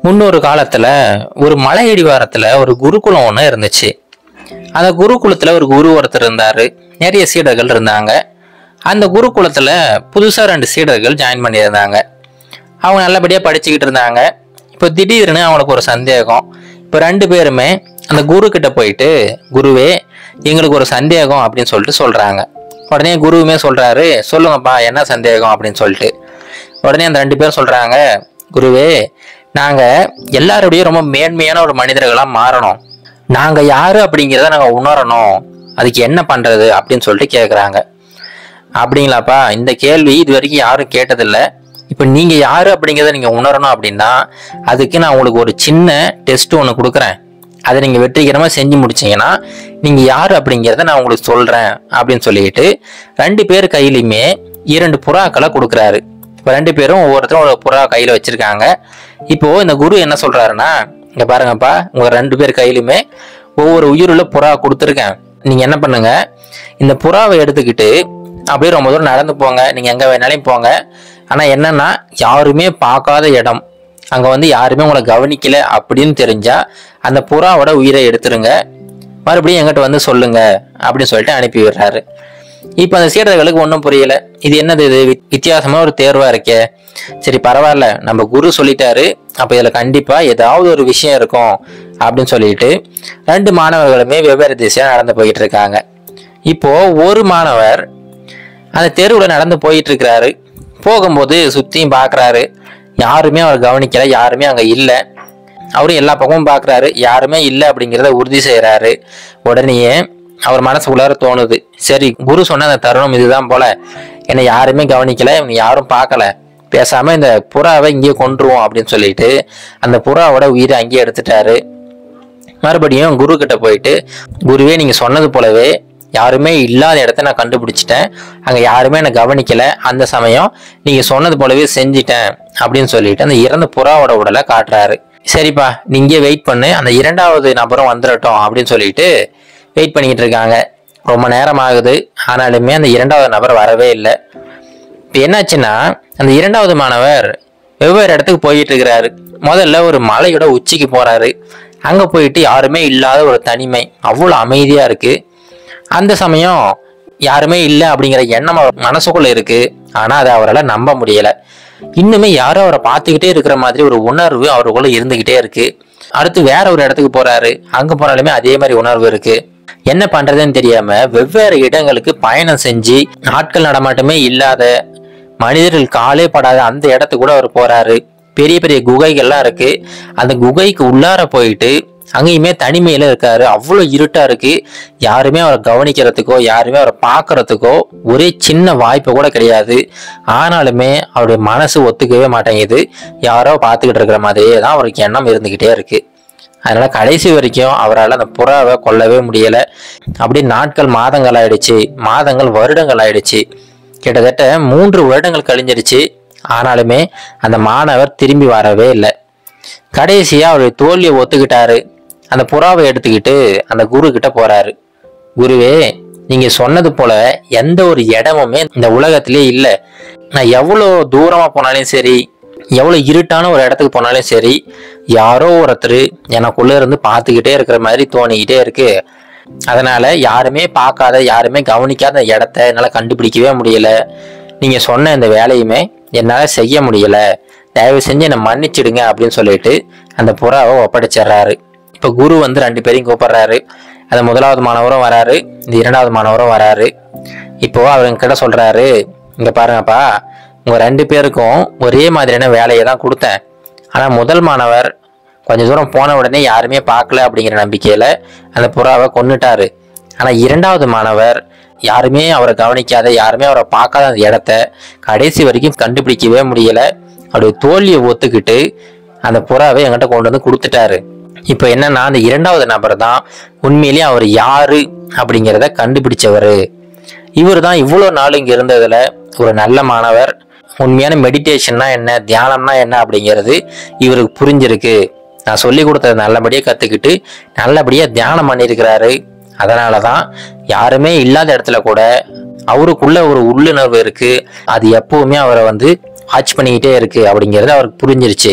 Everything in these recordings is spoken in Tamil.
முன்னொரு காலத்துல ஒரு மலை அடிவாரத்துல ஒரு குருகுலம் ஒன்று இருந்துச்சு அந்த குருகுலத்துல ஒரு குரு ஒருத்தர் இருந்தாரு நிறைய சீடர்கள் இருந்தாங்க அந்த குருகுலத்துல புதுசா ரெண்டு சீடர்கள் ஜாயின் பண்ணியிருந்தாங்க அவங்க நல்லபடியா படிச்சுக்கிட்டு இருந்தாங்க இப்போ திடீர்னு அவங்களுக்கு ஒரு சந்தேகம் இப்போ ரெண்டு பேருமே அந்த குரு கிட்ட போயிட்டு குருவே எங்களுக்கு ஒரு சந்தேகம் அப்படின்னு சொல்லிட்டு சொல்றாங்க உடனே குருவுமே சொல்றாரு சொல்லுங்கப்பா என்ன சந்தேகம் அப்படின்னு சொல்லிட்டு உடனே அந்த ரெண்டு பேரும் சொல்றாங்க குருவே நாங்க எல்லாரோடையும் ரொம்ப மேன்மையான ஒரு மனிதர்களா மாறணும் நாங்க யாரு அப்படிங்கிறத நாங்க உணரணும் அதுக்கு என்ன பண்றது அப்படின்னு சொல்லிட்டு கேக்குறாங்க அப்படிங்களாப்பா இந்த கேள்வி இது வரைக்கும் யாரும் கேட்டதில்ல இப்போ நீங்க யாரு அப்படிங்கிறத நீங்க உணரணும் அப்படின்னா அதுக்கு நான் உங்களுக்கு ஒரு சின்ன டெஸ்ட் ஒன்று கொடுக்குறேன் அதை நீங்க வெற்றிகரமா செஞ்சு முடிச்சீங்கன்னா நீங்க யாரு அப்படிங்கிறத நான் உங்களுக்கு சொல்றேன் அப்படின்னு சொல்லிட்டு ரெண்டு பேர் கையிலையுமே இரண்டு புறாக்களை கொடுக்குறாரு இப்போ ரெண்டு பேரும் ஒவ்வொருத்தரும் ஒரு புறா கையில வச்சிருக்காங்க இப்போ இந்த குரு என்ன சொல்றாருன்னா இங்க பாருங்கப்பா உங்க ரெண்டு பேர் கையிலுமே ஒவ்வொரு உயிருள்ள புறா கொடுத்துருக்கேன் நீங்க என்ன பண்ணுங்க இந்த புறாவை எடுத்துக்கிட்டு அப்படியே ரொம்ப தூரம் நடந்து போங்க நீங்க எங்க வேணாலும் போங்க ஆனா என்னன்னா யாருமே பார்க்காத இடம் அங்க வந்து யாருமே உங்களை கவனிக்கல அப்படின்னு தெரிஞ்சா அந்த புறாவோட உயிரை எடுத்துருங்க மறுபடியும் எங்கிட்ட வந்து சொல்லுங்க அப்படின்னு சொல்லிட்டு அனுப்பி விடுறாரு இப்போ அந்த சீடர்களுக்கு ஒன்றும் புரியல இது என்னது இது வி- வித்தியாசமா ஒரு தேர்வா இருக்கே சரி பரவாயில்ல நம்ம குரு சொல்லிட்டாரு அப்ப இதுல கண்டிப்பா ஏதாவது ஒரு விஷயம் இருக்கும் அப்படின்னு சொல்லிட்டு ரெண்டு மாணவர்களுமே வெவ்வேறு திசையா நடந்து போயிட்டு இருக்காங்க இப்போ ஒரு மாணவர் அந்த தெருவில் நடந்து போயிட்டு இருக்கிறாரு போகும்போது சுத்தியும் பார்க்கறாரு யாருமே அவர் கவனிக்கல யாருமே அங்க இல்லை அவரும் எல்லா பக்கமும் பார்க்கறாரு யாருமே இல்லை அப்படிங்கிறத உறுதி செய்யறாரு உடனேயே அவர் மனசுக்குள்ளார தோணுது சரி குரு சொன்ன அந்த தருணம் இதுதான் போல என்னை யாருமே கவனிக்கல இவங்க யாரும் பார்க்கல பேசாம இந்த புறாவை இங்கேயே கொன்றுவோம் அப்படின்னு சொல்லிட்டு அந்த புறாவோட உயிரை அங்கேயே எடுத்துட்டாரு மறுபடியும் குரு கிட்ட போயிட்டு குருவே நீங்க சொன்னது போலவே யாருமே இல்லாத இடத்த நான் கண்டுபிடிச்சிட்டேன் அங்க யாருமே என்னை கவனிக்கல அந்த சமயம் நீங்க சொன்னது போலவே செஞ்சிட்டேன் அப்படின்னு சொல்லிட்டு அந்த இறந்த புறாவோட உடலை காட்டுறாரு சரிப்பா நீங்க வெயிட் பண்ணு அந்த இரண்டாவது நபரும் வந்துடட்டும் அப்படின்னு சொல்லிட்டு வெயிட் பண்ணிக்கிட்டு இருக்காங்க ரொம்ப நேரம் ஆகுது ஆனாலுமே அந்த இரண்டாவது நபர் வரவே இல்லை இப்போ என்னாச்சுன்னா அந்த இரண்டாவது மாணவர் வெவ்வேறு இடத்துக்கு போயிட்டு இருக்கிறாரு முதல்ல ஒரு மலையோட உச்சிக்கு போறாரு அங்க போயிட்டு யாருமே இல்லாத ஒரு தனிமை அவ்வளோ அமைதியா இருக்கு அந்த சமயம் யாருமே இல்லை அப்படிங்கிற எண்ணம் அவர் மனசுக்குள்ள இருக்கு ஆனா அதை அவரால் நம்ப முடியல இன்னுமே யாரோ அவரை பார்த்துக்கிட்டே இருக்கிற மாதிரி ஒரு உணர்வு அவருக்குள்ள இருந்துகிட்டே இருக்கு அடுத்து வேற ஒரு இடத்துக்கு போறாரு அங்க போனாலுமே அதே மாதிரி உணர்வு இருக்கு என்ன பண்றதுன்னு தெரியாம வெவ்வேறு இடங்களுக்கு பயணம் செஞ்சு ஆட்கள் நடமாட்டமே இல்லாத மனிதர்கள் காலே படாத அந்த இடத்துக்கு கூட அவர் போறாரு பெரிய பெரிய குகைகள்லாம் இருக்கு அந்த குகைக்கு உள்ளார போயிட்டு அங்கேயுமே தனிமையில இருக்காரு அவ்வளோ இருட்டா இருக்கு யாருமே அவரை கவனிக்கிறதுக்கோ யாருமே அவரை பார்க்கறதுக்கோ ஒரே சின்ன வாய்ப்பு கூட கிடையாது ஆனாலுமே அவருடைய மனசு ஒத்துக்கவே மாட்டேங்குது யாரோ பார்த்துக்கிட்டு இருக்கிற மாதிரியே தான் அவருக்கு எண்ணம் இருந்துகிட்டே இருக்கு அதனால கடைசி வரைக்கும் அவரால் அந்த புறாவை கொல்லவே முடியல அப்படி நாட்கள் மாதங்கள் ஆயிடுச்சு மாதங்கள் வருடங்கள் ஆயிடுச்சு கிட்டத்தட்ட மூன்று வருடங்கள் கழிஞ்சிருச்சு ஆனாலுமே அந்த மாணவர் திரும்பி வரவே இல்லை கடைசியா அவருடைய தோல்வியை ஒத்துக்கிட்டாரு அந்த புறாவை எடுத்துக்கிட்டு அந்த குரு கிட்ட போறாரு குருவே நீங்க சொன்னது போல எந்த ஒரு இடமுமே இந்த உலகத்திலே இல்லை நான் எவ்வளோ தூரமா போனாலும் சரி எவ்வளோ இருட்டான ஒரு இடத்துக்கு போனாலும் சரி யாரோ ஒருத்தர் எனக்குள்ள இருந்து பார்த்துக்கிட்டே இருக்கிற மாதிரி தோணிக்கிட்டே இருக்கு அதனால யாருமே பார்க்காத யாருமே கவனிக்காத அந்த இடத்த என்னால் கண்டுபிடிக்கவே முடியல நீங்க சொன்ன இந்த வேலையுமே என்னால் செய்ய முடியல தயவு செஞ்சு என்னை மன்னிச்சிடுங்க அப்படின்னு சொல்லிட்டு அந்த புறாவை ஒப்படைச்சிடுறாரு இப்போ குரு வந்து ரெண்டு பேரையும் கூப்பிடுறாரு அந்த முதலாவது மாணவரும் வராரு இந்த இரண்டாவது மாணவரும் வராரு இப்போ அவங்க கிட்ட சொல்றாரு இங்க பாருங்கப்பா உங்க ரெண்டு பேருக்கும் ஒரே மாதிரியான வேலையை தான் கொடுத்தேன் ஆனா முதல் மாணவர் கொஞ்ச தூரம் போன உடனே யாருமே பார்க்கல அப்படிங்கிற நம்பிக்கையில அந்த புறாவை கொன்னுட்டாரு ஆனா இரண்டாவது மாணவர் யாருமே அவரை கவனிக்காத யாருமே அவரை பார்க்காத அந்த இடத்த கடைசி வரைக்கும் கண்டுபிடிக்கவே முடியல அவருடைய தோல்வியை ஒத்துக்கிட்டு அந்த புறாவை என்கிட்ட கொண்டு வந்து கொடுத்துட்டாரு இப்போ என்னன்னா அந்த இரண்டாவது நபர் தான் உண்மையிலேயே அவர் யாரு அப்படிங்கிறத கண்டுபிடிச்சவர் இவர் தான் இவ்வளோ நாள் இங்கே இருந்ததுல ஒரு நல்ல மாணவர் உண்மையான மெடிடேஷன்னா என்ன தியானம்னா என்ன அப்படிங்கிறது இவருக்கு புரிஞ்சிருக்கு நான் சொல்லி கொடுத்ததை நல்லபடியாக கற்றுக்கிட்டு நல்லபடியாக தியானம் பண்ணியிருக்கிறாரு அதனால தான் யாருமே இல்லாத இடத்துல கூட அவருக்குள்ள ஒரு உள்ளுணர்வு இருக்கு அது எப்பவுமே அவரை வந்து வாட்ச் பண்ணிக்கிட்டே இருக்கு அப்படிங்கிறது அவருக்கு புரிஞ்சிருச்சு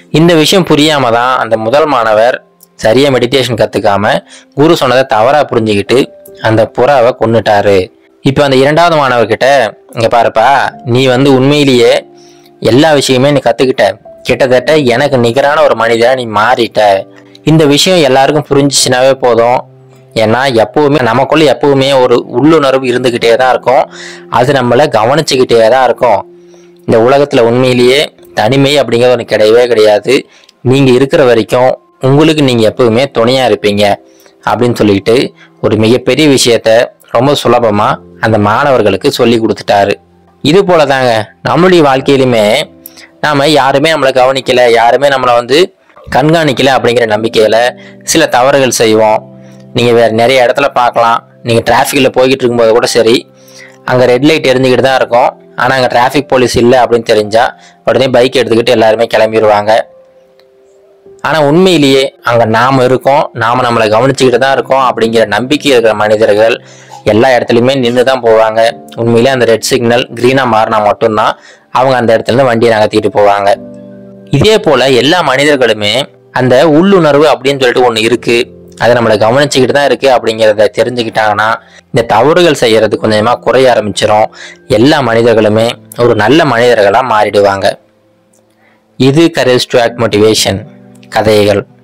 இந்த விஷயம் புரியாம தான் அந்த முதல் மாணவர் சரியா மெடிடேஷன் கத்துக்காம குரு சொன்னதை தவறா புரிஞ்சுக்கிட்டு அந்த புறாவை கொன்னுட்டாரு இப்போ அந்த இரண்டாவது மாணவர்கிட்ட இங்க பாருப்பா நீ வந்து உண்மையிலேயே எல்லா விஷயமே நீ கத்துக்கிட்ட கிட்டத்தட்ட எனக்கு நிகரான ஒரு மனிதனா நீ மாறிட்ட இந்த விஷயம் எல்லாருக்கும் புரிஞ்சிச்சுனாவே போதும் ஏன்னா எப்பவுமே நமக்குள்ள எப்பவுமே ஒரு உள்ளுணர்வு இருந்துகிட்டே தான் இருக்கும் அது நம்மளை கவனிச்சுக்கிட்டே தான் இருக்கும் இந்த உலகத்துல உண்மையிலேயே தனிமை அப்படிங்கிறது ஒன்று கிடையவே கிடையாது நீங்க இருக்கிற வரைக்கும் உங்களுக்கு நீங்க எப்பவுமே துணையா இருப்பீங்க அப்படின்னு சொல்லிட்டு ஒரு மிகப்பெரிய விஷயத்த ரொம்ப சுலபமா அந்த மாணவர்களுக்கு சொல்லி கொடுத்துட்டாரு இது போல தாங்க நம்மளுடைய வாழ்க்கையிலுமே நாம யாருமே நம்மளை கவனிக்கல யாருமே நம்மளை வந்து கண்காணிக்கல அப்படிங்கிற நம்பிக்கையில சில தவறுகள் செய்வோம் நீங்க வேற நிறைய இடத்துல பார்க்கலாம் நீங்க டிராஃபிக்ல போய்கிட்டு இருக்கும்போது கூட சரி அங்க ரெட் லைட் எரிஞ்சுக்கிட்டு தான் இருக்கும் ஆனா அங்க டிராஃபிக் போலீஸ் இல்லை அப்படின்னு தெரிஞ்சா உடனே பைக் எடுத்துக்கிட்டு எல்லாருமே கிளம்பிடுவாங்க ஆனா உண்மையிலேயே அங்க நாம இருக்கோம் நாம நம்மளை கவனிச்சுக்கிட்டு தான் இருக்கோம் அப்படிங்கிற நம்பிக்கை இருக்கிற மனிதர்கள் எல்லா இடத்துலையுமே நின்று தான் போவாங்க உண்மையிலே அந்த ரெட் சிக்னல் கிரீனா மாறினா மட்டும்தான் அவங்க அந்த இடத்துல இருந்து வண்டியை நகர்த்திட்டு போவாங்க இதே போல எல்லா மனிதர்களுமே அந்த உள்ளுணர்வு அப்படின்னு சொல்லிட்டு ஒண்ணு இருக்கு அதை நம்மளை கவனிச்சுக்கிட்டு தான் இருக்கு அப்படிங்கிறத தெரிஞ்சுக்கிட்டாங்கன்னா இந்த தவறுகள் செய்யறது கொஞ்சமா குறைய ஆரம்பிச்சிரும் எல்லா மனிதர்களுமே ஒரு நல்ல மனிதர்களா மாறிடுவாங்க இது கரேஜ் டு ஆக்ட் மோட்டிவேஷன் கதைகள்